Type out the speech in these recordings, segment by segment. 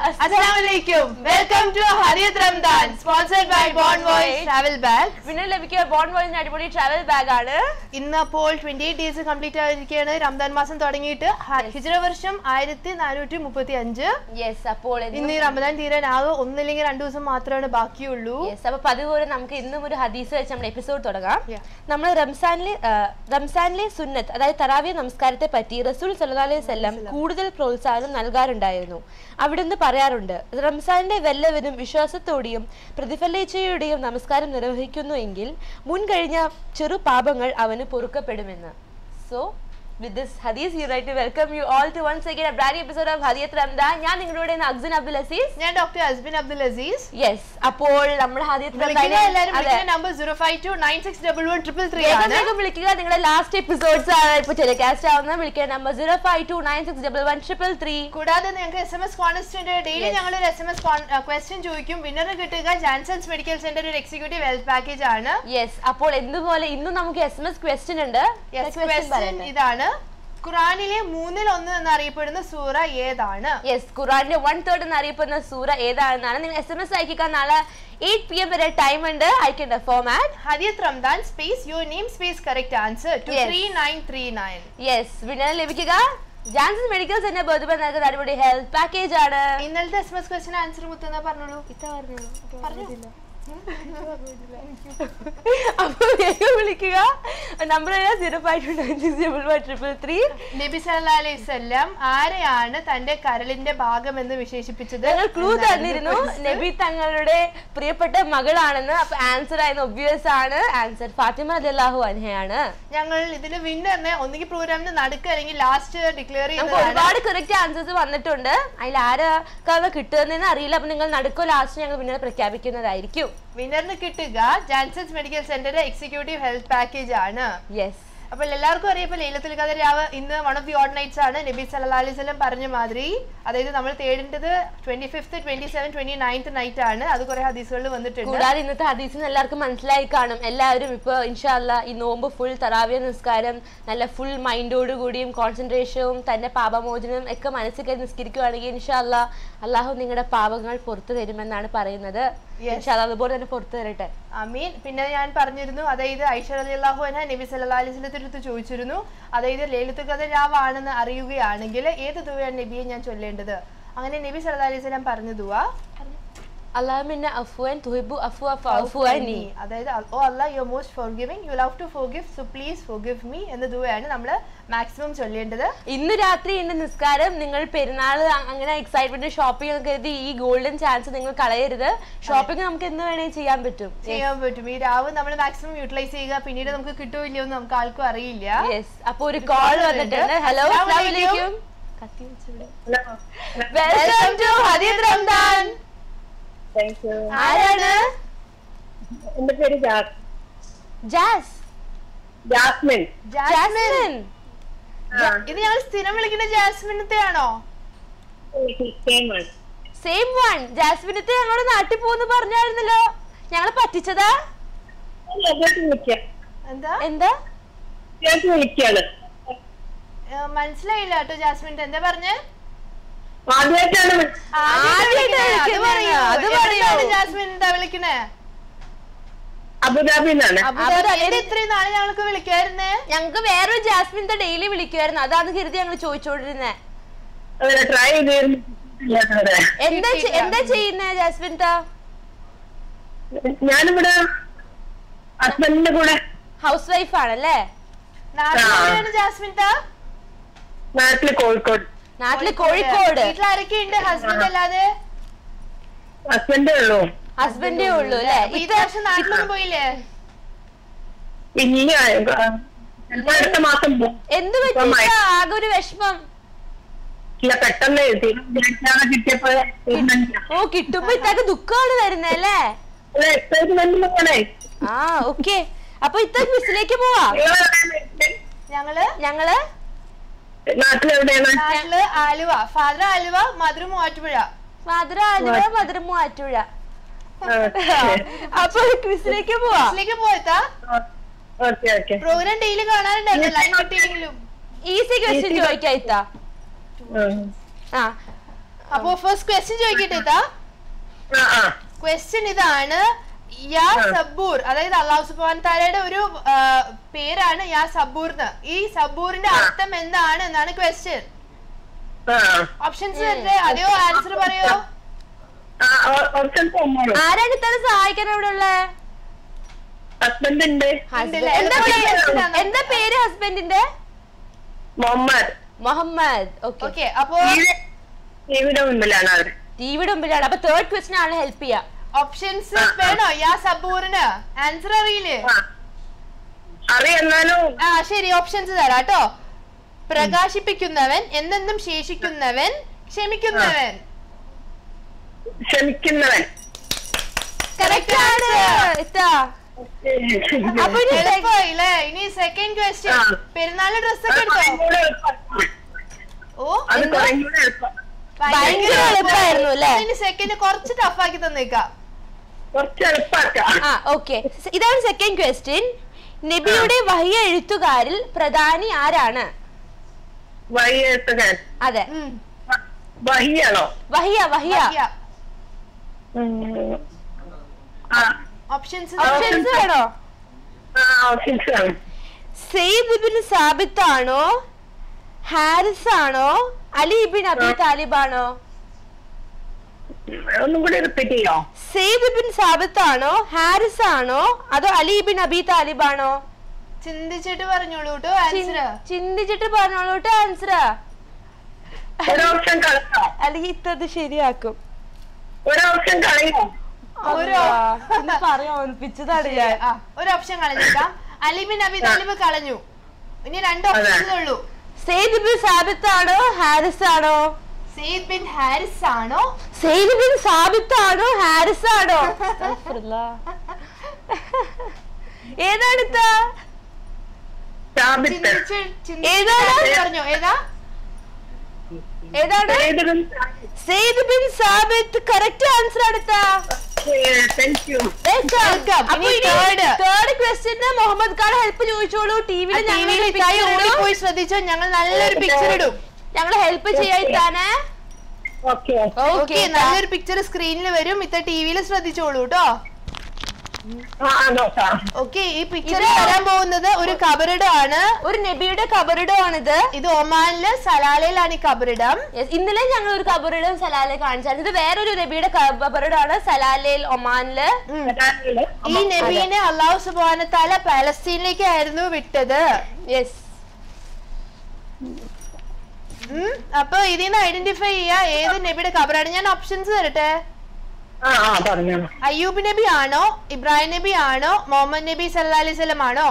Assalamualaikum. Welcome to Hariyat Ramdan, sponsored by Born Voice Travel Bag. Winner ലഭിക്കുക born വോയിസിന് അടിപൊളി travel bag ആണ് ഇന്ന് അപ്പോൾ ട്വന്റി എയ്റ്റ് ഡേയ്സ് കംപ്ലീറ്റ് ആയിരിക്കുകയാണ് റംദാൻ മാസം തുടങ്ങിയിട്ട് ഹ- ഹിജ്റ വർഷം ആയിരത്തി നാനൂറ്റി മുപ്പത്തി അഞ്ച് യെസ് അപ്പോൾ ഇന്ന് ഈ റമദാൻ തീരാൻ ആകെ ഒന്നില്ലെങ്കിൽ രണ്ടു ദിവസം മാത്രമാണ് ബാക്കിയുള്ളൂ യെസ് അപ്പൊ പതിവ് പോലെ നമുക്ക് ഇന്നും ഒരു ഹദീസ് വെച്ച് നമ്മുടെ എപ്പിസോഡ് തുടങ്ങാം Yeah. നമ്മൾ റംസാനിലെ ആ, റംസാനിലെ സുന്നത്ത് അതായത് തറാവിയ നമസ്കാരത്തെ പറ്റി റസൂൽ സല്ലല്ലാഹു അലൈഹി വസല്ലം കൂടുതൽ പ്രോത്സാഹനം നൽകാറുണ്ടായിരുന്നു അവിടുന്ന് പറയാറുണ്ട് റംസാനിന്റെ വല്ലവരും വിശ്വാസത്തോടെയും പ്രതിഫലേച്ഛയുടെയും നമസ്കാരം നിർവഹിക്കുന്നു എങ്കിൽ മുൻകഴിഞ്ഞ ചെറു പാപങ്ങൾ അവന് പൊറുക്കപ്പെടുമെന്ന് സോ വിത്ത് ദിസ് ഹദീസ് you right welcome you all to once again a brand episode of ഹദിയത്ത് റംദാൻ ഞാൻ നിങ്ങളുടെ അക്സൻ അബ്ദുൽ അസീസ് ഞാൻ ഡോക്ടർ അസ്ബിൻ അബ്ദുൽ അസീസ് യെസ് അപ്പോൾ നമ്മുടെ ഹദിയത്ത് വിളിക്കുന്ന എല്ലാവരും അതെ. വിളിക്കുന്ന number zero five two nine six double one triple three വേഗം ആണ് വേഗം വിളിക്കുക നിങ്ങളുടെ ലാസ്റ്റ് എപ്പിസോഡ്സ് ആണ് ഇപ്പൊ ടെലികാസ്റ്റ് ആവുന്നത് വിളിക്കുക number zero five two nine six double one triple three കൂടാതെ നിങ്ങൾക്ക് S M S constant daily Yes. ഞങ്ങൾ ഒരു എസ് എം എസ് ക്വസ്റ്റ്യൻ ചോദിക്കും വിന്നറിന് കിട്ടുക ജാൻസൺസ് മെഡിക്കൽ സെന്റർ ഒരു എക്സിക്യൂട്ടീവ് ഹെൽത്ത് പാക്കേജ് ആണ് യെസ് അപ്പോൾ എന്തുപോലെ ഇന്നും നമുക്ക് എസ് എം എസ് ക്വസ്റ്റ്യൻ ഉണ്ട് Yes, question ഇതാണ് ഖുറാനിലെ മൂന്നിൽ ഒന്ന് എന്നറിയപ്പെടുന്ന സൂറ ഏതാണ് യെസ് ഖുറാന്റെ വൺ തേർഡ് എന്ന് അറിയപ്പെടുന്ന സൂറ ഏതാണെന്നാണ് നിങ്ങൾ എസ് എം എസ് അയക്കുക നാളെ എയ്റ്റ് പി എം വരെ ടൈം ഉണ്ട് അയക്കേണ്ട ഫോമാറ്റ് ഹരിയത് റംദാൻ space your name space correct answer to Yes. Three nine three nine yes winner ലഭിക്കുക ജാൻസൺ മെഡിക്കൽ സെന്റർ ബോധുബൻ നൽകുന്ന അടിപൊളി ഹെൽത്ത് പാക്കേജ് ആണ് ഇന്നലത്തെ എസ് എം എസ് ക്വസ്റ്റിന് ആൻസർ മുത്തെന്നാ പറഞ്ഞോളൂ പറഞ്ഞു അപ്പൊ വേഗം വിളിക്കുക number zero five two nine six double one triple three നബി സല്ലല്ലാഹു അലൈഹി വസല്ലം ആരെയാണ് തന്റെ കരളിന്റെ ഭാഗം എന്ന് വിശേഷിപ്പിച്ചത് ഞങ്ങൾ ക്ലൂ എന്നായിരുന്നു തന്നിരുന്നു quiz. നബി തങ്ങളുടെ പ്രിയപ്പെട്ട മകളാണെന്ന് അപ്പൊ ആൻസർ ആയിരുന്നു ഒബ്വിയസ് ആണ് ആൻസർ ഫാത്തിമ അല്ലാഹു അൻഹയാണ് ഞങ്ങൾ ഇതിന് വിന്നറിനെ ഒന്നുകിൽ പ്രോഗ്രാമിന് നടുക്ക് അല്ലെങ്കിൽ ലാസ്റ്റ് ഡിക്ലെയർ നമുക്ക് ചെയ്യുന്നതാണ് ഒരുപാട് കറക്റ്റ് ആൻസേഴ്സ് വന്നിട്ടുണ്ട് അതിൽ ആരൊക്കെ കിട്ടുന്നതെന്ന് അറിയില്ല അപ്പൊ നിങ്ങൾ നടുക്കോ ലാസ്റ്റ് ഞങ്ങൾ പിന്നെ പ്രഖ്യാപിക്കുന്നതായിരിക്കും വിന്നറിന് കിട്ടുക Jansons medical centre executive health package ആണ് യെസ് അപ്പോൾ എല്ലാവർക്കും അറിയാം ഇപ്പോൾ ലൈലത്തുൽ ഖദർ രാവ് ഇന്ന് one of the odd nights ആണ് നബി സല്ലല്ലാഹു അലൈഹി വസല്ലം പറഞ്ഞ മാതിരി അതായത് നമ്മൾ തേടേണ്ടത് twenty fifth twenty seven twenty ninth night ആണ് അത് കുറെ ഹദീസുകളിൽ വന്നിട്ടുണ്ട് കൂടാതെ ഇന്നത്തെ ഹദീസിന് എല്ലാവർക്കും മനസ്സിലായി കാണും എല്ലാവരും ഇപ്പൊ ഇൻഷാല്ല ഈ നോമ്പ് ഫുൾ തറാവിയ നിസ്കാരം നല്ല ഫുൾ മൈൻഡോട് കൂടിയും കോൺസെൻട്രേഷനും തന്റെ പാപമോചനവും ഒക്കെ മനസ്സിൽ കരുതി നിസ്കരിക്കുകയാണെങ്കിൽ ഇൻഷാല്ല അള്ളാഹു നിങ്ങളുടെ പാപങ്ങൾ പുറത്തു തരുമെന്നാണ് പറയുന്നത് ഇൻഷാല്ല അതുപോലെ തന്നെ പുറത്തു തരട്ടെ അമീൻ പിന്നെ ഞാൻ പറഞ്ഞിരുന്നു അതായത് ഐഷ അലിയല്ലാഹു അൻഹ നബി സല്ലല്ലാഹു അലൈഹി വസല്ലത്തിന്റെ അടുത്ത് ചോദിച്ചിരുന്നു അതായത് ലൈലത്തുൽ ഖദർ രാവാണെന്ന് അറിയുകയാണെങ്കിൽ ഏത് ദുവയാണ് നബിയെ ഞാൻ ചൊല്ലേണ്ടത് അങ്ങനെ നബി സല്ലല്ലാഹു അലൈഹി വസല്ലം പറഞ്ഞു ദുവ അള്ളാഹുമിന്ന അഫുവൻ തുഹിബു അഫു അഫുഅനി അതായത് ഓ അല്ല you most forgiving you love to forgive so please forgive me എന്ന ദുവയാണ് നമ്മൾ മാക്സിമം ചൊല്ലേണ്ടത് ഇന്ന് രാത്രി ഉണ്ട് നിസ്കാരം നിങ്ങൾ പെരുന്നാൾ അങ്ങനെ എക്സൈറ്റ്മെന്റ് ഷോപ്പിംഗ് ഒക്കെ കരുതി ഈ ഗോൾഡൻ ചാൻസ് നിങ്ങൾ കളയരുത് ഷോപ്പിംഗ് നമുക്ക് എന്ന് വേണേൽ ചെയ്യാൻ പറ്റും ചെയ്യാൻ പറ്റും ഈ രാവ് നമ്മൾ മാക്സിമം യൂട്ടിലൈസ് ചെയ്യുക പിന്നീട് നമുക്ക് കിട്ടുമോ ഇല്ലയോ എന്ന് നമുക്ക് ആർക്കും അറിയില്ല യെസ് അപ്പൊ ഒരു കോൾ വന്നിട്ടുണ്ട് ഹലോ അസ്സലാമലൈക്കും. വെൽക്കം ടു ഹദീദ് റംദാൻ താങ്ക് യു ആരാണ് എന്റെ പേര് ജാസ് ജാസ് ജാസ്മിൻ ജാസ്മിൻ ആ, ഇത് ഞങ്ങൾ സ്ഥിരം വിളിക്കുന്ന ജാസ്മിനത്തെ ആണോ same ആണ്. സെയിം വൺ ജാസ്മിനത്തെ ഞങ്ങളുടെ നാട്ടിൽ പോകുന്നു പറഞ്ഞായിരുന്നല്ലോ ഞങ്ങളെ പറ്റിച്ചതാ ഞാൻ ആദ്യമായിട്ട് വിളിക്കാം എന്താ എന്താ ആദ്യമായിട്ട് വിളിക്കാണ് ഏ, മനസ്സിലായില്ല കേട്ടോ ജാസ്മിൻ എന്താ പറഞ്ഞേ ആദ്യമായിട്ടാണ് വിളി- ആദ്യമായിട്ട് അത് വിളിക്കുന്നത്. പറയൂ അത് എവിടുന്നാണ് പറയൂ. ജാസ്മിൻ എന്താ വിളിക്കണേ അബുദാബിന്നാണ് അബുദാബി എന്ത് ഇത്രയും നാളെ ഞങ്ങൾക്ക് വിളിക്കായിരുന്നേ ഞങ്ങക്ക് വേറൊരു ജാസ്മിൻ ഡെയിലി വിളിക്കുമായിരുന്നു അതാണ് കരുതി ഞങ്ങൾ ചോദിച്ചോണ്ടിരുന്നേ അങ്ങനെ ട്രൈ ചെയ്തിരുന്നു ഇല്ലാത്തവരെ. എന്താ ചെ- എന്താ ചെയ്യുന്നേ ജാസ്മിൻ താ ഞാനിവിടെ ഹസ്ബൻഡിന്റെ കൂടെ ഹൗസ് വൈഫ് ആണല്ലേ നാട്ടിലാണ് ജാസ്മിൻ താ നാട്ടില് കോഴിക്കോട് നാട്ടില് കോഴിക്കോട് വീട്ടിൽ ആരൊക്കെ ഉണ്ട് ഹസ്ബൻഡ് അല്ലാതെ ഹസ്ബൻഡേ ഉള്ളൂ ഹസ്ബൻഡേ ഉള്ളൂ അല്ലേ അപ്പൊ ഈ വർഷം നാട്ടിലൊന്നും പോയില്ലേ ഇനി ആ, ചിലപ്പോ അടുത്ത മാസം പോകും എന്ത് പറ്റി ആകെ ഒരു വിഷമം ഇല്ല പെട്ടെന്ന് വിചാരിച്ചാണ് കിട്ടിയപ്പോ ഓ കിട്ടുമ്പോ ഇത്താക്ക് ദുഃഖമാണ് വരുന്നേ അല്ലേ എക്സൈറ്റ്മെന്റ് പോണേ ആ ഓക്കെ അപ്പൊ ഇത്ത ക്വിസിലേക്ക് പോവാ ഞങ്ങള് ഞങ്ങള് നാട്ടിലെവിടെയാണ് നാട്ടില് ആലുവ ഫാദർ ആലുവ മധുര മൂവാറ്റുപുഴ മധുര ആലുവ മധുര മൂവാറ്റുഴ അപ്പൊ ക്വിസിലേക്ക് പോവാ ബസ്സിലേക്ക് പോയത്താ ഓക്കെ ഓക്കെ പ്രോഗ്രാം ഡെയിലി കാണാറുണ്ടായിരുന്നു ലൈൻ കിട്ടിയില്ലെങ്കിലും ഈസി ക്വസ്റ്റ്യൻ ചോദിക്കാം ഇത്ത ആ അപ്പോ ഫസ്റ്റ് ക്വസ്റ്റ്യൻ ചോദിക്കട്ടെ ഇതാ ആ ആ ക്വസ്റ്റ്യൻ ഇതാണ് യാ സബൂർ അതായത് അള്ളാഹു സുബാൻ താലയുടെ ഒരു ആ, പേരാണ് യാ സബൂർന്ന് ഈ സബൂറിന്റെ അർത്ഥം എന്താണ് എന്നാണ് ക്വസ്റ്റ്യൻ ആ ഓപ്ഷൻസ് വരട്ടെ അതെയോ ആൻസർ പറയോ ആ ഓപ്ഷൻസ് ഒന്നാണ് ആരാണ് ഇത്തരം സഹായിക്കാൻ ഇവിടെ ഉള്ളത് ഹസ്ബൻഡ് ഉണ്ട് ഉണ്ടല്ലേ? എന്താ എളുപ്പമുള്ള പേര് question ആണ്. എന്താ പേര് ഹസ്ബൻഡിന്റെ മുഹമ്മദ് മുഹമ്മദ് ഓക്കെ ഓക്കെ അപ്പോ ടിവിയുടെ മുമ്പിലാണ് അവര് ടിവിയുടെ മുമ്പിലാണ് അപ്പൊ തേർഡ് ക്വസ്റ്റൻ ആണ് ഹെൽപ്പ് ചെയ്യാ ഓപ്ഷൻസ് വേണോ യാ സബൂറിന് ആൻസർ അറിയില്ലേ ആ. അറിയെന്നാലും ആ ശരി ഓപ്ഷൻസ് തരാം കേട്ടോ പ്രകാശിപ്പിക്കുന്നവൻ എന്നെന്നും ശേഷിക്കുന്നവൻ ക്ഷമിക്കുന്നവൻ ക്ഷമിക്കുന്നവൻ കറക്റ്റ് ആണ് ഇത്താ അപ്പൊ ഇനി sec- എളുപ്പമായില്ലേ ഇനി സെക്കൻഡ് ക്വസ്റ്റ്യൻ ആ. പെരുന്നാളിന് ഡ്രസ് ഒക്കെ അത് കുറേം എടുത്തോ കൂടെ എളുപ്പം. ഓ അത് എന്താ? കുറേം കൂടെ എളുപ്പം. ഭയങ്കര എളുപ്പമായിരുന്നു അല്ലേ? ഇനി സെക്കൻഡ് കുറച്ച് ടഫ് ആക്കി തന്നേക്കാം കുറച്ച് എളുപ്പാക്കാം ആ ഓക്കെ ഇതാണ് സെക്കൻഡ് ക്വസ്റ്റ്യൻ നബിയുടെ വഹിയ എഴുത്തുകാരിൽ പ്രധാനി ആരാണ് വഴിയെത്തുകാൻ അതെ ഉം. വഹിയാണോ വഹിയ വഹിയ ബാക്കിയാ. ആ ഓപ്ഷൻസ് ഓപ്ഷൻസ് വേണോ ആ ഓപ്ഷൻസ് ആണ് സെയ്ദ് ഇബിൻ സാബിത്ത് ആണോ ഹാരിസ് ആണോ അലി ഇബിൻ അബി താലിബ് ആണോ ഒന്നും കൂടി റിപ്പീറ്റ് ചെയ്യോ സെയ്ദ് ഇബിൻ സാബിത്ത് ആണോ ഹാരിസ് ആണോ അതോ അലി ഇബിൻ അബി താലിബ് ആണോ ചിന്തിച്ചിട്ട് പറഞ്ഞോളൂ കേട്ടോ ചിൻ- ആൻസർ ചിന്തിച്ചിട്ട് പറഞ്ഞോളൂട്ട് ആൻസർ ഒരു ഓപ്ഷൻ കളയോ അല്ലെങ്കിൽ ഇത്തത് ശരിയാക്കും ഒരു ഓപ്ഷൻ കളയോ ഒരു- പറയാൻ ഓർപ്പിച്ചതാണ് ഞാൻ ആ ഒരു ഓപ്ഷൻ കളഞ്ഞേക്കാം അലിബിൻ അബി താലിബ് കളഞ്ഞു ഇനി രണ്ട് ഓപ്ഷൻസ് ഉള്ളൂ സെയ്ദ് ഇബിൻ സാബിത്ത് ആണോ ഹാരിസ് ആണോ സെയ്ദ് ബിൻ ഹാരിസ് ആണോ സെയ്ദ് ബിൻ സാബിത്ത് ആണോ ഹാരിസ് ആണോ ഏതാണ് ഇത്ത? സാബിത്ത് ചിന്തിച്ച് ചിന്തിച്ച് ഏതാണ്? answer പറഞ്ഞോ ഏതാ ഏതാണ് ഏതൊരു Zaid bin Thabit correct answer അടുത്ത താങ്ക് യു ഇനി third. തേർഡ് ക്വസ്റ്റ്യന് മുഹമ്മദ് ഖാൻ ഹെൽപ്പ് ചോദിച്ചോളൂ ടിവിയിൽ ടിവിയിൽ ഇത്തായി ഓടിപ്പോയി ശ്രദ്ധിച്ചോ ഞങ്ങൾ നല്ലൊരു പിക്ചർ ഇടും ഞങ്ങൾ ഹെൽപ്പ് ചെയ്യാൻ ഓക്കെ ഓക്കെ നല്ലൊരു പിക്ചർ സ്ക്രീനിൽ വരും ഇത്ത ടിവിയിൽ ശ്രദ്ധിച്ചോളൂ കേട്ടോ ആ ആ, നോക്കാം ഓക്കെ ഈ പിക്ചർ ഇത് വരാൻ പോകുന്നത് ഒരു കബറിടം ആണ് ഒരു നബിയുടെ കബറിടമാണിത് ഇത് ഒമാനില് സലാലയിലാണ് ഈ കബറിടം Yes, ഇന്നലെ ഞങ്ങൾ ഒരു കബറിടം സലാലെ കാണിച്ചായിരുന്നു ഇത് വേറൊരു നബിയുടെ കബറിടമാണ് സലാലയിൽ ഒമാനില് വരാനുള്ളത്. ഈ നബീനെ അള്ളാഹു സുബാനത്താല പാലസ്തീനിലേക്കായിരുന്നു വിട്ടത് യെസ് ഉം. അപ്പൊ ഇതിന്ന് ഐഡന്റിഫൈ ചെയ്യാ ഏത് നബിയുടെ കബറാണ് ഞാൻ ഓപ്ഷൻസ് തരട്ടെ ആ ആ പറഞ്ഞോ അയ്യൂബ് നബി ആണോ ഇബ്രാഹിം നബി ആണോ മുഹമ്മദ് നബി സല്ലാ അലൈഹി സ്വലം ആണോ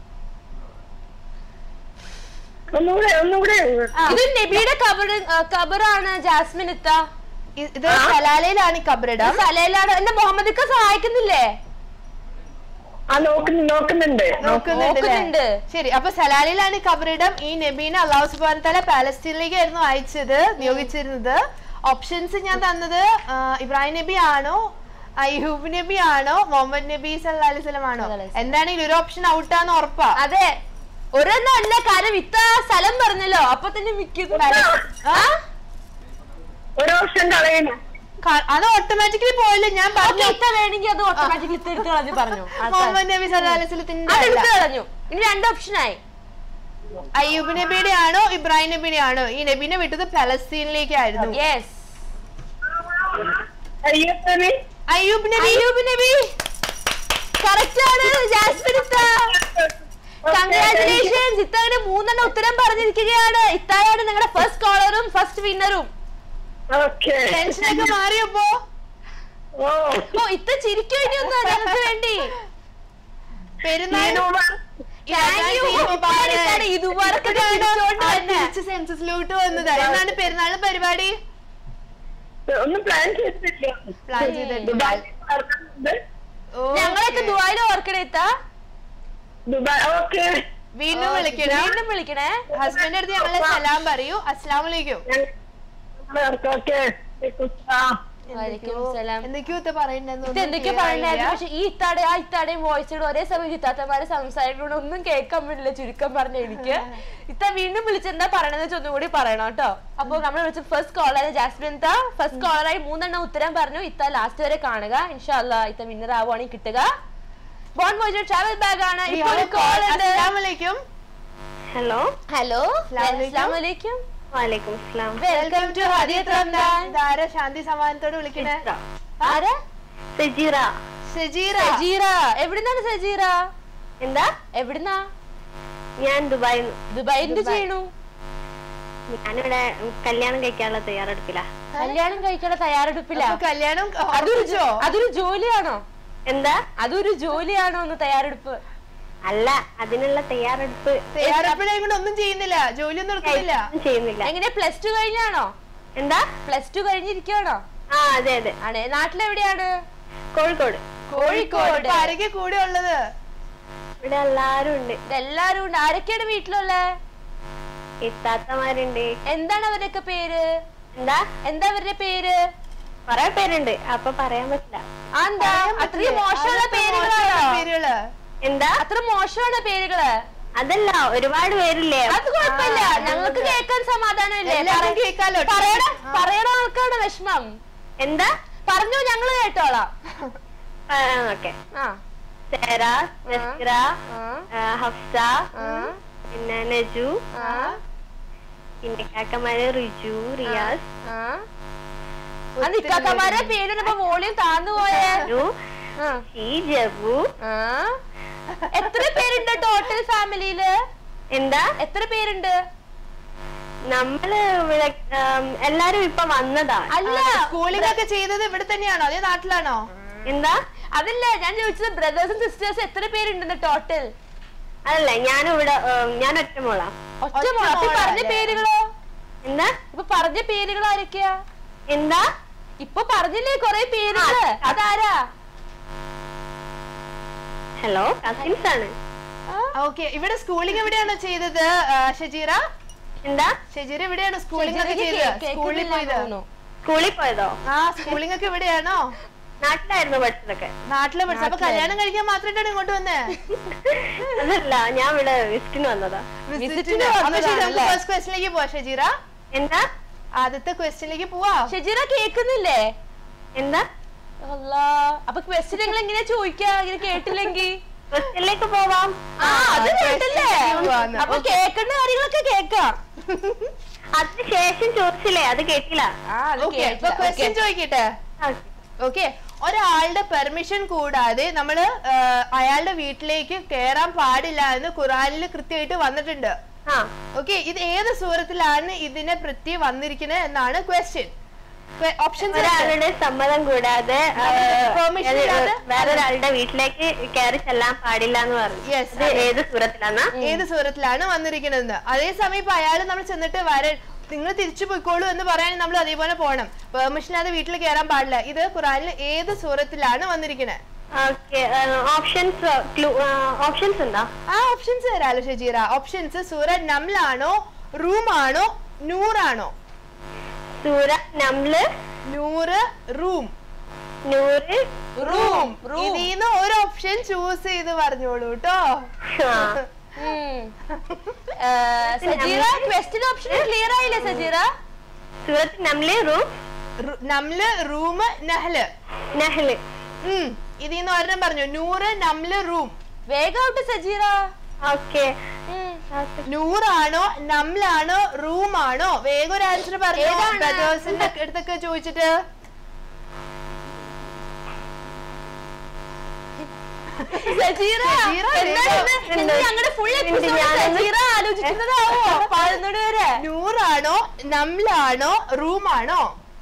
ഒന്നുകൂടെ ഒന്നുകൂടെ ഇത് നബിയുടെ കബർ കബറാണ് ജാസ്മിൻ ഇത്ത ഇ- ഇത് സലാലയിലാണ് ഈ കബറിടം സലയിലാണ് എന്നെ മുഹമ്മദ് ഇക്ക സഹായിക്കുന്നില്ലേ ആ നോക്കുന്നു നോക്കുന്നുണ്ട് നോക്കുന്നുണ്ട് ല്ലേ? നോക്കുന്നുണ്ട്. ശരി അപ്പൊ സലാലയിലാണ് ഈ കബറിടം ഈ നബീനെ അള്ളാഹു സുബാൻ തല പാലസ്തീനിലേക്കായിരുന്നു അയച്ചത് നിയോഗിച്ചിരുന്നത് ഓപ്ഷൻസ് ഞാൻ തന്നത് ആ, ഇബ്രാഹിം നബി ആണോ അയ്യൂബ് നബി ആണോ മുഹമ്മദ് നബി സല്ലാ അലൈഹി സ്വലം ആണോ സല്ലല്ലാഹു അലൈഹി എന്താണെങ്കിലും ഒരു ഓപ്ഷൻ ഔട്ടാന്ന് ഉറപ്പാ അതെ ഒരെണ്ണം അല്ല കാര്യം ഇത്ത സ്ഥലം പറഞ്ഞല്ലോ അപ്പൊ തന്നെ മിക്കതും ആ? ഒരു ഓപ്ഷൻ കളയുന്നു ക- അത് ഓട്ടോമാറ്റിക്കലി പോയില്ല ഞാൻ ഓക്കേ, പറഞ്ഞു ഇത്ത വേണമെങ്കിൽ അത് ഓട്ടോമാറ്റിക്കലി എടുത്ത് കളഞ്ഞു പറഞ്ഞു അത് മുഹമ്മദ് നബി സല്ലാ അലൈഹി സ്വലത്തിന്റെ അത് അല്ല. എടുത്ത് കളഞ്ഞു ഇനി രണ്ട് ഓപ്ഷൻ ആയി അയ്യൂബ് നബിയുടെ ആണോ ഇബ്രാഹിം നബിയുടെ ആണോ ഈ നബീനെ വിട്ടത് പലസ്തീനിലേക്കായിരുന്നു യെസ് അയ്യപ്പനെ അയ്യൂബ് നബി അയ്യൂബ് നബി കറക്റ്റ് ആണ് ജാസ്മിൻ ഇത്ത കൺഗ്രാറ്റുലേഷൻസ് ഇത്തവണ മൂന്നെണ്ണം ഉത്തരം പറഞ്ഞിരിക്കുകയാണ് ഇത്തായാണ് നിങ്ങളുടെ ഫസ്റ്റ് കോളറും ഫസ്റ്റ് വിന്നറും ഓക്കെ ടെൻഷനൊക്കെ മാറിയപ്പോ ഓ ഓ ഇത്ത ചിരിക്കും ഇനി ഒന്ന് ഞങ്ങൾക്ക് വേണ്ടി പെരുന്നാൾ Thank you. ഇത്താണ് ഇത്താണ് ഇതുവരൊക്കെ ചിരിച്ചോണ്ട് തന്നെ. സെൻസസിലോട്ട് വന്നത് എന്നാണ് പെരുന്നാൾ പരിപാടി ഒന്നും പ്ലാൻ ചെയ്തിട്ടില്ല പ്ലാൻ ചെയ്തിട്ടുണ്ട് ദുബായ് നടക്കുന്നുണ്ട്. ഞങ്ങളൊക്കെ ദുബായിൽ ഓർക്കണേ ഇത്ത ദുബായ് ഓക്കെ വീണ്ടും വിളിക്കണം വീണ്ടും വിളിക്കണേ ഹസ്ബൻഡ് അടുത്ത് ഞങ്ങളെ സലാം പറയൂ അസ്ലാം വലൈക്കും ഓക്കെ വലൈക്കും സലാം എന്തൊക്കെയോ ഇത്ത പറയണ്ടെന്ന് ഇത് എന്തൊക്കെയാ പറയണ്ടായിരുന്നു പക്ഷെ ഈ ഇത്താടെ ആ ഇത്താടെയും വോയിസോട് ഒരേ സമയം ഇത്താത്തമാര് സംസാരിക്കണോണ്ട് ഒന്നും കേൾക്കാൻ പറ്റില്ല ചുരുക്കം പറഞ്ഞ എനിക്ക് ഇത്ത വീണ്ടും വിളിച്ചെന്താ പറയണെന്ന് വെച്ച് ഒന്നും കൂടി പറയണം കേട്ടോ അപ്പൊ നമ്മൾ വിളിച്ച ഫസ്റ്റ് കോളർ ജാസ്മിൻ ഇത്ത ഫസ്റ്റ് കോളറായി മൂന്നെണ്ണം ഉത്തരം പറഞ്ഞു ഇത്ത ലാസ്റ്റ് വരെ കാണുക ഇൻഷാല്ല ഇത്ത വിന്നർ ആവുകയാണെങ്കിൽ കിട്ടുക ബോൺ മോജോ ട്രാവൽ ബാഗ് ആണ് ഇപ്പൊ ഒരു കോൾ ഉണ്ട് അസ്സലാമലൈക്കും ഹലോ ഹലോ അസ്സലാമലൈക്കും. അസ്സലാമലൈക്കും വാലേക്കും അസ്സലാം വെൽക്കം ടു ഹദിയത് റംദാൻ ഇതാരാ ശാന്തി സമാനത്തോട് വിളിക്കണേ ആരാ സജീറ ഷജീറ സജീറ എവിടുന്നാണ് സജീറ എന്താ എവിടുന്നാ ഞാൻ ദുബായിൽ ദുബായ് എന്ത് ചെയ്യണു ഞാനിവിടെ കല്യാണം കഴിക്കാനുള്ള തയ്യാറെടുപ്പില്ല കല്യാണം കഴിക്കാനുള്ള തയ്യാറെടുപ്പില്ല അപ്പൊ കല്യാണം അതൊരു ഉറപ്പിച്ചോ ജോ- അതൊരു ജോലിയാണോ എന്താ അതൊരു ജോലിയാണോ ഒന്ന് തയ്യാറെടുപ്പ് അല്ല അതിനുള്ള തയ്യാറെടുപ്പ് തയ്യാറെടുപ്പിനെ കൊണ്ട് ഒന്നും ചെയ്യുന്നില്ല ജോലിയൊന്നും എടുക്കുന്നില്ല ഒന്നും ചെയ്യുന്നില്ല എങ്ങനെ പ്ലസ് ടു കഴിഞ്ഞാണോ എന്താ പ്ലസ് ടു കഴിഞ്ഞിരിക്കുകയാണോ ആ അതെ അതെ ആണ് നാട്ടിലെവിടെയാണ് കോഴിക്കോട് കോഴിക്കോട് ഇപ്പൊ ആരൊക്കെ കൂടെ ഉള്ളത് ഇവിടെ എല്ലാരും ഉണ്ട് ഇതെല്ലാരും ഉണ്ട് ആരൊക്കെയാണ് വീട്ടിലുള്ള ഇത്താത്തമാരുണ്ട് എന്താണ് അവരുടെയൊക്കെ പേര് എന്താ എന്താ അവരുടെ പേര് കൊറേ പേരുണ്ട് അപ്പൊ പറയാൻ പറ്റില്ല ആ, എന്താ അത്രയും മോശമുള്ള ആരൊക്കെ പേരുകളാണോ മോശമുള്ള പേരുകള് എന്താ അത്ര മോശമാണ് പേരുകള് അതല്ല ഒരുപാട് പേരില്ലേ അത് കുഴപ്പമില്ല ഞങ്ങൾക്ക് കേൾക്കാൻ സമാധാനമില്ലേ എല്ലാവരും പറ- കേൾക്കാലോ പറയണ പറയണ ആൾക്കാണ് വിഷമം എന്താ പറഞ്ഞു ഞങ്ങള് കേട്ടോളാം ഓക്കെ ആ സേര നസ്ര ആ, ആ, ഹഫ്സ ആ, പിന്നെ നജു ആ, പിന്നെ കാക്കമാര് റിജു റിയാസ് ആ. ആ നിക്കാക്കന്മാരെ പേരിനപ്പോ വോളിയം താന്നു പോയേ അനു ആ, ഷീ ജബു ആ. എത്ര പേരുണ്ട് ടോട്ടൽ ഫാമിലിയില് എന്താ എത്ര പേരുണ്ട് നമ്മള് ഇവിടെ ആം, എല്ലാരും ഇപ്പൊ വന്നതാ അല്ല സ്കൂളിംഗ് ഒക്കെ ചെയ്തത് ഇവിടെ തന്നെയാണോ അതേ നാട്ടിലാണോ എന്താ അതല്ല ഞാൻ ചോദിച്ചത് ബ്രദേഴ്സും സിസ്റ്റേഴ്സും എത്ര പേരുണ്ടെന്ന് ടോട്ടൽ അതല്ല ഞാനും ഇവിടെ ആം, ഞാൻ ഒറ്റ മോളാ ഒറ്റ ഒറ്റ മോള്. അപ്പൊ ഈ പറഞ്ഞ മോളല്ലേ? പേരുകളോ എന്താ ഇപ്പൊ പറഞ്ഞ പേരുകൾ ആരൊക്കെയാ എന്താ ഇപ്പൊ പറഞ്ഞില്ലേ കൊറേ പേരുകള് ആ. അതാരാ ഹലോ കസിൻസ് ആണ് ഓക്കെ ഇവിടെ സ്കൂളിംഗ് എവിടെയാണോ ചെയ്തത് ആ, ഷജീറ എന്താ ഷജീറ എവിടെയാണോ സ്കൂളിംഗ് ഒക്കെ ശരിക്ക് ചെയ്തത് കേ- സ്കൂളിൽ കേൾക്കുന്നില്ല പോയത് തോന്നുന്നു. സ്കൂളിൽ പോയതോ ആ സ്കൂളിംഗ് ഒക്കെ ഇവിടെയാണോ നാട്ടിലായിരുന്നു പഠിച്ചതൊക്കെ നാട്ടില് പഠിച്ചത് അപ്പൊ കല്യാണം കഴിക്കാൻ മാത്രമായിട്ടാണ് ഇങ്ങോട്ട് വന്നേ അതല്ല ഞാൻ ഇവിടെ വിസിറ്റിന് വന്നതാ വിസിറ്റിന് വന്നതാണല്ലേ? ഫസ്റ്റ് ക്വസ്റ്റിലേക്ക് പോവാ ഷജീറ എന്താ ആദ്യത്തെ ക്വസ്റ്റിലേക്ക് പോവാ ഷെജീറ കേക്കുന്നില്ലേ എന്താ അല്ലാ അപ്പൊ ക്വസ്റ്റ്യൻ നിങ്ങൾ എങ്ങനെയാ ചോദിക്കാ ഇങ്ങനെ കേട്ടില്ലെങ്കി ക്വസ്റ്റ്യനിലേക്ക് പോവാം ആ അത് കേട്ടില്ലേ പോവാന്ന്. അപ്പൊ കേൾക്കേണ്ട കാര്യങ്ങളൊക്കെ കേക്കാം അതിന് ശേഷം ചോദിച്ചില്ലേ അത് കേട്ടില്ല ആ അത് ഓക്കെ ഇപ്പൊ കേട്ടില്ല. Question Okay. ചോദിക്കട്ടെ ഓക്കെ ഒരാളുടെ പെർമിഷൻ കൂടാതെ നമ്മള് ആ, അയാളുടെ വീട്ടിലേക്ക് കയറാൻ പാടില്ല എന്ന് ഖുറാനിൽ കൃത്യമായിട്ട് വന്നിട്ടുണ്ട് ആ ഓക്കെ ഇത് ഏത് സൂറത്തിലാണ് ഇതിനെ പ്രതി വന്നിരിക്കുന്നത് എന്നാണ് ക്വസ്റ്റ്യൻ ഓപ്ഷൻസ് ഒരാളുടെ സമ്മതം കൂടാതെ ആ, Permission അത് ഇല്ലാതെ? വേറൊരാളുടെ വീട്ടിലേക്ക് കയറി ചെല്ലാൻ പാടില്ല എന്ന് പറഞ്ഞു Yes, ഇത് ഏത് സൂറത്തിലാന്നാ ഏത് സൂറത്തിലാണ് വന്നിരിക്കുന്നത് അതേസമയം ഇപ്പൊ അയാൾ നമ്മൾ ചെന്നിട്ട് വര നിങ്ങൾ തിരിച്ചു പോയിക്കോളൂ എന്ന് പറയാൻ നമ്മൾ അതേപോലെ പോകണം പെർമിഷൻ ഇല്ലാതെ വീട്ടിൽ കയറാൻ പാടില്ല ഇത് ഖുറാനിൽ ഏത് സൂറത്തിലാണ് വന്നിരിക്കുന്നത് ഓക്കെ ഓപ്ഷൻസ് ഓപ്ഷൻസ് ഉണ്ടോ ആ ഓപ്ഷൻസ് തരാലോ ഷജീറ ഓപ്ഷൻസ് സൂറ നംലാണോ റൂമാണോ നൂറാണോ സൂറ നംല് നൂറ് റൂം നൂറ് റൂം room. ഇതിന്ന് ഒരു ഓപ്ഷൻ ചൂസ് ചെയ്ത് പറഞ്ഞോളൂ കേട്ടോ ആ. ഉം. ഏ, സജീറ ക്വസ്റ്റ്യൻ ഓപ്ഷൻ ക്ലിയർ ആയില്ലേ സജീറ സൂറത്ത് നംല് റൂം റു- നംല് റൂം നഹ്ല് നഹ്ല് ഉം ഇതിന്ന് ഒരെണ്ണം പറഞ്ഞു നൂറ് നംല് റൂം വേഗം ഔട്ട് സജീറ ഓക്കെ ഉം. നൂറാണോ നംലാണോ റൂമാണോ വേഗം ഒരു ആൻസർ പറഞ്ഞു ഏതാണ്? ബ്രദേഴ്സിന്റെ അടുത്തൊക്കെ ചോദിച്ചിട്ട് സജീറ സജീറ, എന്താണ് വേഗം. ഇന്ന് ഇന്ന് ഞങ്ങളുടെ ഫുൾ ഉണ്ട്, എപ്പിസോഡ് ഞാനൊന്ന് സജീറ ആലോചിക്കുന്നതാവോ പതിനൊന്ന് വരെ നൂറാണോ നംലാണോ റൂമാണോ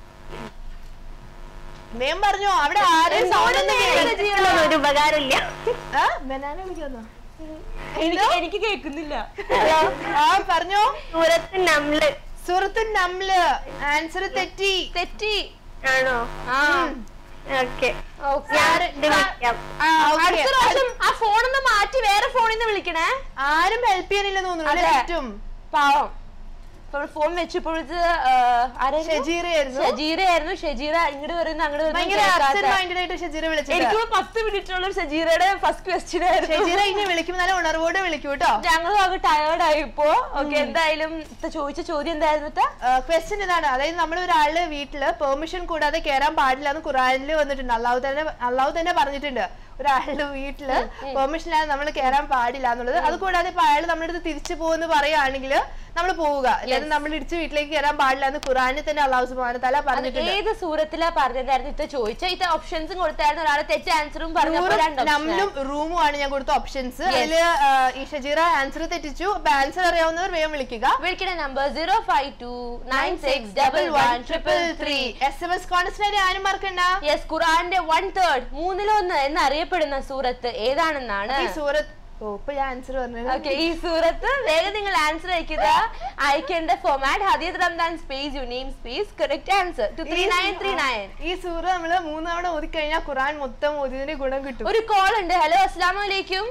മേം പറഞ്ഞോ അവിടെ ആരും സൗണ്ട് ഒന്നും കേൾക്കുന്നില്ല. സജീറ ഒരു ഉപകാരമില്ല ആ, ബനാന വിളിക്കാന്നോ എനിക്ക് എനിക്ക് കേൾക്കുന്നില്ല ആ പറഞ്ഞോ സൂറത്ത് നംല് സുഹൃത്ത് നംല് ആൻസർ തെറ്റി തെറ്റി ആണോ ആ ഓക്കെ ഓക്കെ ഞാൻ ഇത് വിളിക്കാം ആ, okay. അടുത്ത പ്രാവശ്യം ആ ഫോണൊന്ന് മാറ്റി വേറെ ഫോണിൽ നിന്ന് വിളിക്കണേ ആരും ഹെൽപ്പ് ചെയ്യാനില്ലെന്ന് തോന്നുന്നു അതെ. അല്ലേ ചുറ്റും പാവം ഫോൺ വെച്ചപ്പോഴത് ഷജീറയായിരുന്നു. ഷജീറയായിരുന്നു ഷജീറ ഇങ്ങോട്ട് വരുന്ന അങ്ങോട്ട് ഭയങ്കര absent minded ആയിട്ട് ഷജീറ വിളിച്ചത് എനിക്ക് പത്ത് മിനിറ്റോളം ഷജീറയുടെ ഫസ്റ്റ് ക്വസ്റ്റ്യൻ ആയിരുന്നു ഷജീറ ഇനി വിളിക്കുമ്പോൾ നല്ല ഉണർവോടെ വിളിക്കൂ കേട്ടോ ഞങ്ങൾ ആകെ ടയേർഡ് ആയിപ്പോ ഓക്കെ എന്തായാലും ഇത്ത ചോദിച്ച ചോദ്യം എന്തായിരുന്നു ഇത്ത? ക്വസ്റ്റ്യൻ ഇതാണ് അതായത് നമ്മൾ ഒരാളുടെ വീട്ടില് പെർമിഷൻ കൂടാതെ കയറാൻ പാടില്ല എന്ന് ഖുറാനിൽ വന്നിട്ടുണ്ട് അള്ളാഹു തന്നെ അള്ളാഹു തന്നെ പറഞ്ഞിട്ടുണ്ട് ഒരാളുടെ വീട്ടില് പെർമിഷൻ ഇല്ലാതെ നമ്മൾ കയറാൻ പാടില്ല എന്നുള്ളത് അത് കൂടാതെ ഇപ്പൊ അയാൾ നമ്മുടെ അടുത്ത് തിരിച്ചു പോകുമെന്ന് പറയുകയാണെങ്കിൽ നമ്മൾ പോവുക അല്ലാതെ നമ്മൾ ഇടിച്ച് വീട്ടിലേക്ക് കയറാൻ പാടില്ല എന്ന് ഖുറാനിൽ തന്നെ അള്ളാഹു സുബാന തല അത് പറഞ്ഞിട്ടുണ്ട് ഏത് സൂറത്തിലാ പറഞ്ഞതായിരുന്നു ഇത്ത ചോദിച്ച ഇത്ത ഓപ്ഷൻസും കൊടുത്തായിരുന്നു ഒരാളെ തെറ്റ ആൻസറും പറഞ്ഞപ്പോ രണ്ട് option നമ്ലും റൂമും ആണ് ഞാൻ കൊടുത്ത ഓപ്ഷൻസ് അതില് ആ, ഈ ഷജീറ ആൻസർ തെറ്റിച്ചു അപ്പൊ ആൻസർ അറിയാവുന്നവർ വേഗം വിളിക്കുക വിളിക്കണ number zero five two nine six double one triple three S M S constant ആരും മറക്കണ്ട യെസ് ഖുറാന്റെ വൺ തേർഡ് മൂന്നിലൊന്ന് എന്ന് അറിയപ്പെടുന്ന സൂറത്ത് ഏതാണെന്നാണ് ഈ സൂറത്ത് ഓ ഇപ്പൊ ഞാൻ ആൻസർ പറഞ്ഞത് ഓക്കെ ഈ സൂറത്ത് വേഗം നിങ്ങൾ ആൻസർ അയക്കുക അയക്കേണ്ട ഫോമാറ്റ് ഹദീദ് റംദാൻ space you name space correct answer to three nine three nine ഈ സൂറ നമ്മള് മൂന്ന് തവണ ഓതി കഴിഞ്ഞാൽ ഖുറാൻ മൊത്തം ഓതിയതിന്റെ ഗുണം കിട്ടും ഒരു കോൾ ഉണ്ട് ഹലോ അസ്സാം വലൈക്കും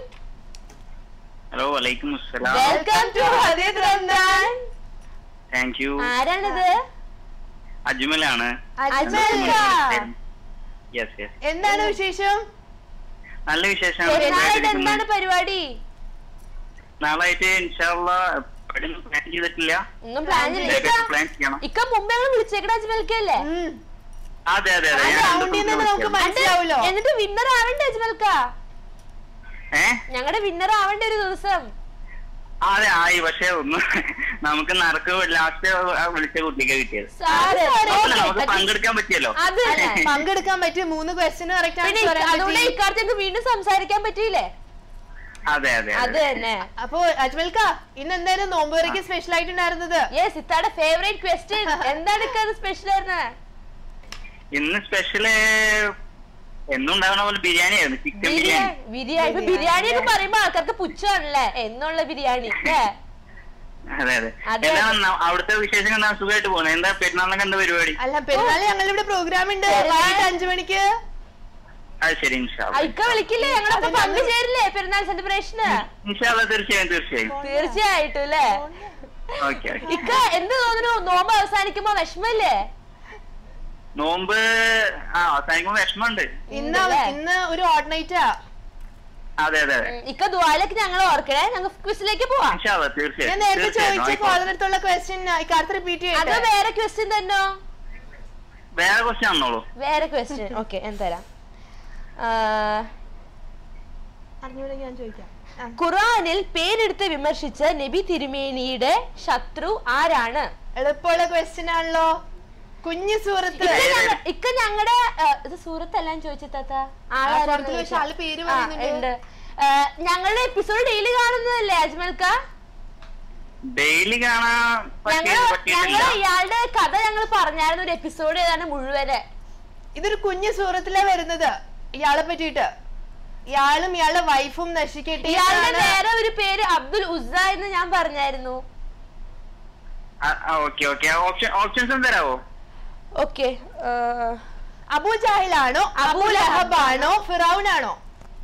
ഹലോ വലൈക്കും അസ്സലാം വെൽക്കം ടു ഹദീദ് റംദാൻ താങ്ക് യു ആരാണിത് അജ്മലാണ് അജ്മൽക്ക. യെസ് യെസ് എന്താണ് വിശേഷം നല്ല വിശേഷം പെരുന്നാളായിട്ട് എന്താണ് പരിപാടി നാളായിട്ട് ഇൻഷാള്ള പ്ലാൻ ചെയ്തിട്ടില്ല ഒന്നും പ്ലാൻ ചെയ്തില്ല പ്ലാൻ ചെയ്യണം ഇക്ക മുമ്പേ ഞങ്ങൾ വിളിച്ചേക്കട അജ്മൽക്കല്ലേ ഉം. അതെ അതെ അതെ ആ ഞാൻ sound രണ്ടു ൽ നിന്ന് ദിവസം നമുക്ക് വിളിക്കാം. മനസ്സിലാവൂലോ എന്നിട്ട് വിന്നർ ആവണ്ടേ അജ്മൽക്ക ഏ ഞങ്ങളുടെ വിന്നർ ആവണ്ടേ ഒരു ദിവസം അതെ ആയി പക്ഷെ ഒന്ന് നമുക്ക് നറുക്ക് ലാസ്റ്റ് വിളിച്ച കുട്ടിക്ക് കിട്ടിയത് സാറ് കുഴപ്പമില്ല, നമുക്ക് പങ്കെടുക്കാൻ പറ്റിയല്ലോ അത് തന്നെ. പങ്കെടുക്കാൻ പറ്റിയ മൂന്ന് ക്വസ്റ്റ്യൻ കറക്റ്റ് പിന്നെ ആണ് അതുകൊണ്ട് ഇക്കാലത്ത് ഞങ്ങൾക്ക് വീണ്ടും സംസാരിക്കാൻ പറ്റിയില്ലേ അതെ അതെ അത് അതെ തന്നെ അപ്പൊ അജ്മൽക്ക ഇന്ന് എന്തായാലും നോമ്പുവരയ്ക്ക് സ്പെഷ്യൽ ആയിട്ടുണ്ടായിരുന്നത് യെസ് ഇത്താടെ ഫേവറേറ്റ് ക്വസ്റ്റ്യൻ എന്താണ് ഇക്കത് സ്പെഷ്യൽ ആയിരുന്നത് ഇന്ന് സ്പെഷ്യല് എന്നും ഉണ്ടാകുന്ന പോലെ ബിരിയാണി ആയിരുന്നു ചിക്കൻ ബിരിയാണി ബിരിയാണി ബിരിയാണി ഇപ്പൊ ബിരിയാണി ഒക്കെ പറയുമ്പോ ആൾക്കാർക്ക് പുച്ഛമാണല്ലേ എന്നുള്ള ബിരിയാണി അല്ലേ അതെ അതെ അതെ. എന്താ ന- അവിടുത്തെ വിശേഷം എന്താ സുഖമായിട്ട് പോകുന്നത് എന്താ പെരുന്നാളിനൊക്കെ എന്താ പരിപാടി അല്ല പെരുന്നാൾ ഞങ്ങളുടെ ഇവിടെ പ്രോഗ്രാം ഉണ്ട് വൈകിട്ട് അഞ്ചു മണിക്ക് അത് ശരി ഇൻഷാല്ല ഇക്ക വിളിക്കില്ലേ ഞങ്ങളൊക്കെ പങ്കുചേരില്ലേ പെരുന്നാൾ സെലിബ്രേഷന് ഇൻഷാല്ല തീർച്ചയായും തീർച്ചയായും തീർച്ചയായിട്ടും അല്ലേ ഓക്കെ ഓക്കെ ഇക്ക എന്ത് തോന്നുന്നു നോമ്പ് അവസാനിക്കുമ്പോ വിഷമല്ലേ നോമ്പ് ആ അവസാനിക്കുമ്പോ വിഷമമുണ്ട് ഇന്ന് ഇന്ന് ഒരു ഓഡ് നൈറ്റാ അതെ അതെ അതെ ഇക്ക ദ്വാലക്ക് ഞങ്ങൾ ഓർക്കണേ ഞങ്ങൾ ക്വിസിലേക്ക് പോവാം ഇൻഷാല്ല ഞാൻ തീർച്ചയായും നേരത്തെ തീർച്ചയായും ചോദിച്ച ആയിക്കോട്ടെ. കോളർ അടുത്തുള്ള ക്വസ്റ്റ്യൻ ഇക്കാലത്ത് റിപ്പീറ്റ് അത് ചെയ്യട്ടെ വേറെ ക്വസ്റ്റ്യൻ തന്നോ വേറെ ക്വസ്റ്റ്യൻ ആണോളൂ വേറെ ക്വസ്റ്റ്യൻ ഓക്കെ എന്തരാം അറിഞ്ഞൂടെങ്കിൽ ഞാൻ ചോദിക്കാം ആ. ഖുറാനിൽ പേരെടുത്ത് വിമർശിച്ച നബി തിരുമേനിയുടെ ശത്രു ആരാണ് എളുപ്പമുള്ള ക്വസ്റ്റ്യൻ ആണല്ലോ കുഞ്ഞു സൂറത്ത് ഇക്ക ഞങ്ങ- ഇക്ക ഞങ്ങളുടെ ഇത് സൂറത്തെല്ലാം ചോദിച്ചെത്താത്ത സുഹൃത്തിൽ പക്ഷെ ആള് പേര് പറയുന്നുണ്ട് ഉണ്ട് ആ, ഞങ്ങളുടെ എപ്പിസോഡ് ഡെയിലി കാണുന്നതല്ലേ അജ്മൽക്ക ഡെയിലി കാണാൻ പറ്റിയ ഞങ്ങൾ പറ്റിയിട്ടില്ല ഞങ്ങൾ ഇയാളുടെ കഥ ഞങ്ങൾ പറഞ്ഞായിരുന്നു ഒരു എപ്പിസോഡ് ഏതാണ് മുഴുവന് ഇതൊരു കുഞ്ഞു സൂറത്തിലാ വരുന്നത് ഇയാളെ പറ്റിയിട്ട് ഇയാളും ഇയാളുടെ വൈഫും നശിക്കട്ടെ ഇയാളുടെ എന്നാണ് വേറെ ഒരു പേര് അബ്ദുൽ ഉസ്സ എന്ന് ഞാൻ പറഞ്ഞായിരുന്നു ഓക്കെ ഓക്കെ ഓപ്ഷൻ ഓപ്ഷൻസ് തരാവോ ഓക്കെ അബു ജാഹിലാണോ അബു ലഹബ് ആണോ ഫിറൌൻ ആണോ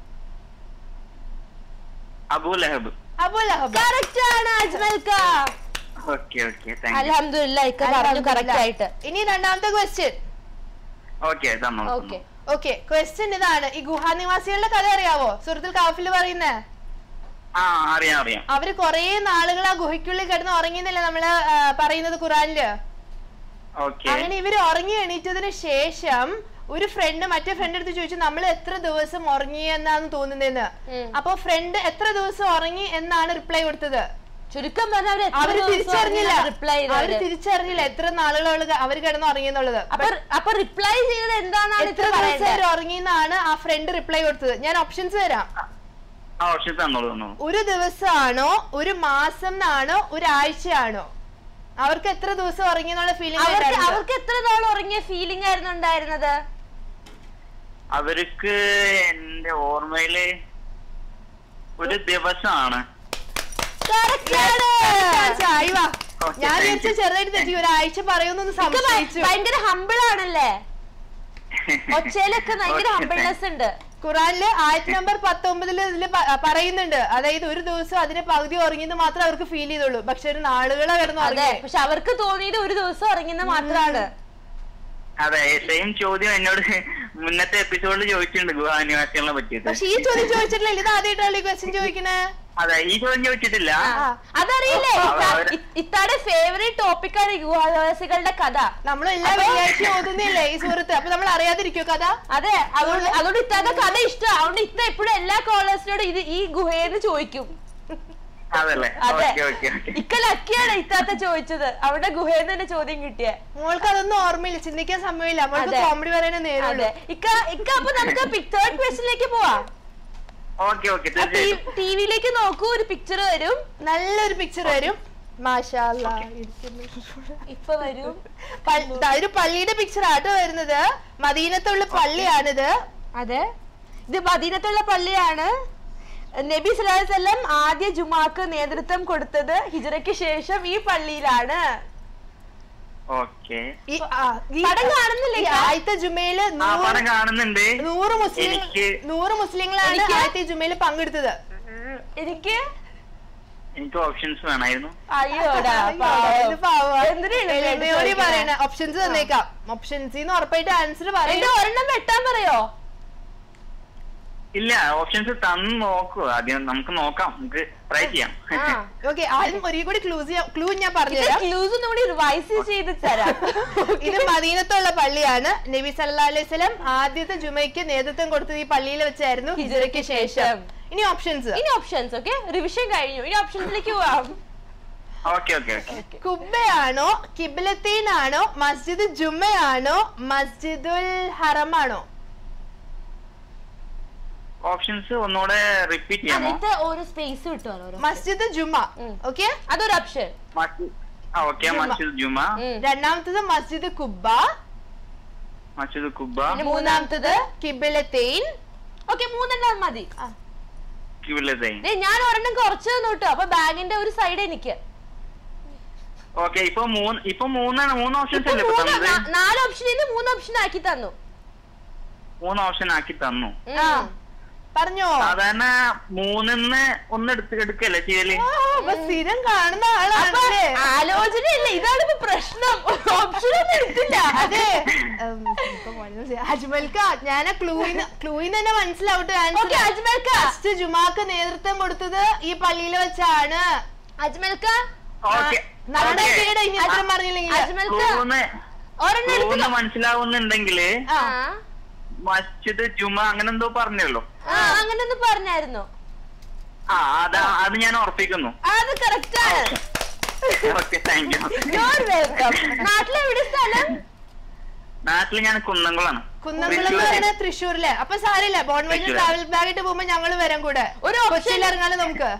Abu Lahab Abu Lahab correct ആണ് അജ്മൽക്ക ഓക്കെ ഓക്കെ താങ്ക് യു അലഹമില്ല ഇക്ക പറഞ്ഞു കറക്റ്റ് ആയിട്ട് ഇനി രണ്ടാമത്തെ ക്വസ്റ്റ്യൻ ഓക്കെ തന്നോ ഓക്കെ ഓക്കെ ക്വസ്റ്റ്യൻ ഇതാണ് ഈ ഗുഹാനിവാസികളുടെ കഥ അറിയാവോ സുഹൃത്തിൽ കാഫിൽ പറയുന്നേ ആ അറിയാം അറിയാം അവര് കൊറേ നാളുകൾ ആ ഗുഹയ്ക്കുള്ളിൽ കിടന്ന് ഉറങ്ങിയെന്നല്ലേ നമ്മള് ആ, പറയുന്നത് ഖുറാനില് ഓക്കെ അങ്ങനെ ഇവര് ഉറങ്ങി എണീറ്റതിന് ശേഷം ഒരു ഫ്രണ്ട് മറ്റേ ഫ്രണ്ട് അടുത്ത് ചോദിച്ചു നമ്മൾ എത്ര ദിവസം ഉറങ്ങി എന്നാണ് തോന്നുന്നതെന്ന് ഉം. അപ്പൊ ഫ്രണ്ട് എത്ര ദിവസം ഉറങ്ങി എന്നാണ് റിപ്ലൈ കൊടുത്തത് ചുരുക്കം പറഞ്ഞ അവര് തിരിച്ചറിഞ്ഞില്ല റിപ്ലൈ അവര് തിരിച്ചറിഞ്ഞില്ല എത്ര നാളുകൾ അവര് കിടന്ന് ഉറങ്ങിയെന്നുള്ളത് അപ്പൊ അപ്പൊ റിപ്ലൈ ചെയ്തത് എന്താണെന്നാണ് എത്ര ഇത്ര ദിവസം പറയുന്നത് അവര് ഉറങ്ങിയെന്നാണ് ആ ഫ്രണ്ട് റിപ്ലൈ കൊടുത്തത് ഞാൻ ഓപ്ഷൻസ് തരാം ആ ഓപ്ഷൻ തന്നോളൂ തന്നോളൂ ഒരു ദിവസമാണോ ഒരു മാസം എന്നാണോ ഒരാഴ്ചയാണോ അവർക്ക് എത്ര ദിവസം ഉറങ്ങി എന്നുള്ള അവർക്ക് ഫീലിംഗ് അവർക്ക് എത്ര നാൾ ഉറങ്ങിയ ഫീലിംഗ് ആയിരുന്നു ഉണ്ടായിരുന്നത് അവർക്ക് എന്റെ ഓർമ്മയില് ഒരു ദിവസമാണ് Correct ആണ്. Okay, ഞാൻ thank വിചാരിച്ചു you. ചെറുതായിട്ട് തെറ്റി ഒരാഴ്ച പറയുന്നൊന്ന് ഇക്ക ഭ- സംശയിച്ചു ഭയങ്കര ഹമ്പിൾ ആണല്ലേ ഒച്ചയിലൊക്കെ ഭയങ്കര Okay, ഹമ്പിൾനെസ് ഉണ്ട് ഖുറാനില് ആയത്ത് നമ്പർ പത്തൊമ്പതില് ഇതില് പ- പറയുന്നുണ്ട് അതായത് ഒരു ദിവസം അതിന്റെ പകുതി ഉറങ്ങിയെന്ന് മാത്രമേ അവർക്ക് ഫീൽ ചെയ്തുള്ളൂ പക്ഷെ ഒരു നാളുകളെ കിടന്നു അതെ ഉറങ്ങി പക്ഷെ അവർക്ക് തോന്നിയത് ഒരു ദിവസം ഇറങ്ങുന്ന മാത്രാണ് അതെ സെയിം ചോദ്യം എന്നോട് മുന്നത്തെ എപ്പിസോഡിൽ ചോദിച്ചിട്ടുണ്ട് ഗുഹാനിവാസികളെ പറ്റിയിട്ട് പക്ഷെ ഈ ചോദ്യം ചോദിച്ചിട്ടില്ല ഇത് ആദ്യമായിട്ടാണ് ഈ ക്വസ്റ്റ്യൻ ചോദിക്കണേ അതെ ഈ ചോദ്യം ചോദിച്ചിട്ടില്ല ആ, അതറിയില്ലേ ആ, ഇത്ത- അവര്- ഇ- ഇത്താടെ ഫേവറേറ്റ് ടോപ്പിക്കാണ് ഗുഹാവാസികളുടെ കഥ നമ്മൾ എല്ലാ വെള്ളിയാഴ്ചയും ഓതുന്നില്ലേ ഈ സുഹൃത്ത് അപ്പൊ നമ്മൾ അറിയാതിരിക്കോ കഥ അതെ അതുകൊണ്ട് അതുകൊണ്ട് ഇത്താടെ കഥ ഇഷ്ടം അതുകൊണ്ട് ഇത്ത എപ്പോഴും എല്ലാ കോളേഴ്സിനോടും ഇത് ഈ ഗുഹയെന്ന് ചോദിക്കും അതല്ലേ അതെ ഓക്കെ ഓക്കെ ഓക്കെ ഇക്ക ലക്കിയാണ് ഇത്താത്ത ചോദിച്ചത് അവിടെ ഗുഹയെന്ന് തന്നെ ചോദ്യം കിട്ടിയ മോൾക്ക് അതൊന്നും ഓർമ്മയില്ല ചിന്തിക്കാൻ സമയമില്ല മോൾക്ക് അതെ. കോമഡി പറയാനേ നേരുള്ളൂ അതെ ഇക്ക ഇക്ക അപ്പൊ നമുക്ക് തേർഡ് ക്വസ്റ്റിലേക്ക് പോവാം ഓക്കെ ഓക്കെ തീർച്ചയായിട്ടും ടിവിയിലേക്ക് നോക്കൂ ഒരു പിക്ചർ വരും നല്ലൊരു പിക്ചർ വരും മാഷാല്ലാ ഇപ്പൊ വരും പൾ- ദാ ഒരു പള്ളിയുടെ പിക്ചർ ആട്ടോ വരുന്നത് മദീനത്തുള്ള പള്ളിയാണിത് അതെ ഇത് മദീനത്തുള്ള പള്ളിയാണ് നബി സല്ലല്ലാഹു അലൈഹി വസല്ലം ആദ്യ ജുമാക്ക് നേതൃത്വം കൊടുത്തത് ഹിജറയ്ക്ക് ശേഷം ഈ പള്ളിയിലാണ് ഓക്കെ ഈ ആ, ഈ- പടം കാണുന്നില്ലേ ഈ ഇക്ക? ആദ്യത്തെ ജുമയില് ആ നൂറ് പടം കാണുന്നുണ്ട് നൂറ് മുസ്ലിം എനിക്ക് നൂറ് മുസ്ലിങ്ങളാണ് എനിക്ക് ആദ്യത്തെ ജുമയില് പങ്കെടുത്തത് എനിക്ക് എനിക്ക് ഓപ്ഷൻസ് വേണമായിരുന്നു അയ്യോടാ ഇത് പാവം. എന്തിനാ എളിമയായിട്ട് എളിമയോടെ ചോദിക്കണേ? പറയണ ഓപ്ഷൻസ് തന്നേക്കാം ഓപ്ഷൻസ് ഉറപ്പായിട്ട് ആൻസർ എന്റെ പറയണം ഒരെണ്ണം വെട്ടാൻ പറയോ ഇല്ല ഓപ്ഷൻസ് തന്ന് നോക്കൂ ആദ്യം നമുക്ക് നോക്കാം നമുക്ക് ട്രൈ ചെയ്യാം ആ ഓക്കെ ആദ്യം ഒരേ കൂടി ക്ലൂസ് ക്ലൂ ഞാൻ പറഞ്ഞുതരാം ക്ലൂസ് ഒന്നും കൂടി റിവൈസ് ചെയ്ത് തരാം ഇത് മദീനത്തുള്ള പള്ളിയാണ് നബി സല്ലാ അലൈഹി സ്വലം ആദ്യത്തെ ജുമയ്ക്ക് നേതൃത്വം കൊടുത്തത് ഈ പള്ളിയിൽ വെച്ചായിരുന്നു ഹിജറയ്ക്ക് ശേഷം ഇനി ഓപ്ഷൻസ് ഇനി ഓപ്ഷൻസ് ഓക്കെ റിവിഷൻ കഴിഞ്ഞു ഇനി ഓപ്ഷൻസിലേക്ക് പോവാം ഓക്കെ ഓക്കെ ഓക്കെ കുബ്ബയാണോ കിബിലത്തീനാണോ മസ്ജിദ് ജുമ്മയാണോ മസ്ജിദുൽ ഹറമാണോ ഓപ്ഷൻസ് ഒന്നുകൂടെ റിപ്പീറ്റ് ചെയ്യാമോ എന്നിട്ട് ഓരോ സ്പേസ് കിട്ടുമല്ലോ ഓരോ മസ്ജിദ് ജുമ്മ ഉം. ഓക്കെ അതൊരു ഓപ്ഷൻ മസ്ജിദ് ആ ഓക്കെ ജുമ. മസ്ജിദ് ജുമ രണ്ടാമത്തത് മസ്ജിദ് കുബ്ബ മസ്ജിദ് കുബ പിന്നെ മൂന്നാമത്തത് കിബിലത്തൈൻ ഓക്കെ മൂന്നെണ്ണം മതി കിബിലതൈൻ ദേ, ഞാൻ ഒരെണ്ണം കുറച്ച് തന്നു കേട്ടോ അപ്പൊ ബാഗിന്റെ ഒരു സൈഡ് എനിക്ക് ഓക്കെ ഇപ്പൊ മൂന്ന് ഇപ്പൊ മൂന്നാണ് മൂന്ന് ഓപ്ഷൻസ് ഇപ്പൊ അല്ലേ ഇപ്പൊ മൂന്ന് തന്നത് നാ- നാല് ഓപ്ഷനിൽ നിന്ന് മൂന്ന് ഓപ്ഷൻ ആക്കി തന്നു മൂന്ന് ഓപ്ഷൻ ആക്കി തന്നു ഉം. ആ പറഞ്ഞോ സാധാരണ മൂന്നിന്ന് ഒന്ന് എടുത്ത് എടുക്കല്ലേ ചെയ്യല് ആ, അപ്പൊ സ്ഥിരം കാണുന്ന അപ്പൊ ആളാണല്ലേ ആലോചനയില്ല ഇതാണ് ഇപ്പൊ പ്രശ്നം ഓപ്ഷൻ ഒന്നും എടുത്തില്ല അതെ ഉം, ഇപ്പൊ മോനെ അജ്മൽക്ക ഞാൻ ആ ക്ലൂയിന്ന് ക്ലൂയിന്ന് തന്നെ മനസ്സിലാവട്ടെ ഓക്കെ അജ്മൽക്ക ഫസ്റ്റ് ജുമാക്ക് നേതൃത്വം കൊടുത്തത് ഈ പള്ളിയിൽ വെച്ചാണ് അജ്മൽക്ക ഓക്കെ നമ്മുടെ കേട് ഇനി അത്ര പറഞ്ഞില്ലെങ്കിൽ അജ്മൽക്ക മൂന്ന് ഒരെണ്ണം എടുത്ത് മൂന്ന് മനസ്സിലാവുന്നുണ്ടെങ്കില് ആ മസ്ജിദ് ജുമ അങ്ങനെ എന്തോ പറഞ്ഞല്ലോ ആ അങ്ങനെ ഒന്ന് പറഞ്ഞായിരുന്നു ആ അതാ അത് ഞാൻ ഉറപ്പിക്കുന്നു അത് കറക്റ്റ് ആണ് okay thank you you're welcome നാട്ടിലെവിടെ സ്ഥലം നാട്ടിൽ ഞാൻ കുന്നംകുളാണ് കുന്നംകുളം എന്ന് തൃശ്ശൂര്. പറയുന്നത് തൃശ്ശൂരിലെ അപ്പൊ സാരില്ല ബോൺവെജ് തൃശ്ശൂര്. ട്രാവൽ ബാഗിട്ട് പോകുമ്പോ ഞങ്ങള് വരാൻ കൂടെ ഒരു option- കൊച്ചിയിൽ ഇറങ്ങാലോ നമുക്ക്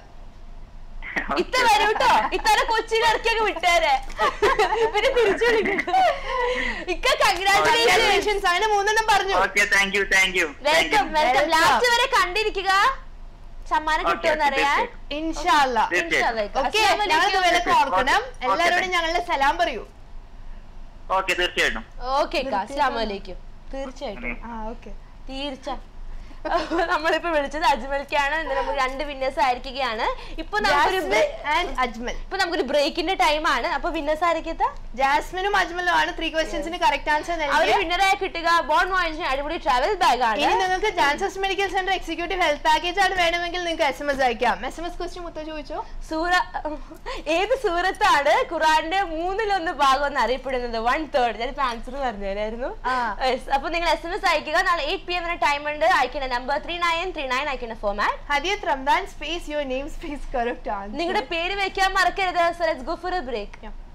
ഇത്ത വരും കേട്ടോ ഇത്തവണ കൊച്ചിയിൽ ഇറക്കിയൊക്കെ വിട്ടേരെ പിന്നെ തിരിച്ചു വിളിക്കും ഇക്ക കൺഗ്രാറ്റുലേഷൻ Congratulations. അങ്ങനെ മൂന്നെണ്ണം പറഞ്ഞു okay thank you thank you welcome welcome Welcome. Last വരെ കണ്ടിരിക്കുക സമ്മാനം Okay, കിട്ടുമെന്ന് അറിയാൻ ഇൻഷാല്ല ഓക്കെ ഞങ്ങൾക്ക് വിലക്ക് ഓർക്കണം Okay. എല്ലാരോടും ഞങ്ങളുടെ സലാം പറയൂ ഓക്കെ തീർച്ചയായിട്ടും ഓക്കെ അസ്സാം വലൈക്കും തീർച്ചയായിട്ടും ആ ഓക്കെ തീർച്ച നമ്മളിപ്പോ വിളിച്ചത് അജ്മൽക്കാണ് ഇന്ന് നമുക്ക് രണ്ട് വിന്നേഴ്സ് ആയിരിക്കുകയാണ് ഇപ്പൊ നമുക്കൊരു bre- ആൻഡ് അജ്മൽ ഇപ്പൊ നമുക്കൊരു ബ്രേക്കിന്റെ ടൈമാണ് അപ്പൊ വിന്നേഴ്സ് ആയിരിക്കത്ത ജാസ്മിനും അജ്മലും ആണ് ത്രീ ക്വസ്റ്റ്യൻസിന് കറക്റ്റ് ആൻസർ അവര് നൽകിയത് വിന്നറായി കിട്ടുക ബോൺ വാങ്ങിച്ച അടിപൊളി ട്രാവൽ ബാഗ് ആണ് ഇനി നിങ്ങൾക്ക് Jansons medical centre executive health package ആണ് വേണമെങ്കിൽ നിങ്ങൾക്ക് എസ് എം എസ് അയക്കാം എസ് എം എസ് ക്വസ്റ്റ്യൻ മുത്ത ചോദിച്ചോ സൂറ ഏത് സൂറത്താണ് ഖുറാന്റെ മൂന്നിലൊന്ന് ഭാഗം എന്ന് അറിയപ്പെടുന്നത് വൺ തേർഡ് ഞാനിപ്പോ ആൻസർ പറഞ്ഞുതരായിരുന്നു ആ. Yes, അപ്പൊ നിങ്ങൾ എസ് എം എസ് അയക്കുക നാളെ എയ്റ്റ് പി എമ്മിന് ടൈം ഉണ്ട് അയക്കേണ്ട number three nine three nine അയക്കേണ്ട ഫോമാറ്റ് ഹദിയത് റംദാൻ space your name space correct ആണ് നിങ്ങളുടെ പേര് വെക്കാൻ മറക്കരുത് so let's go for a break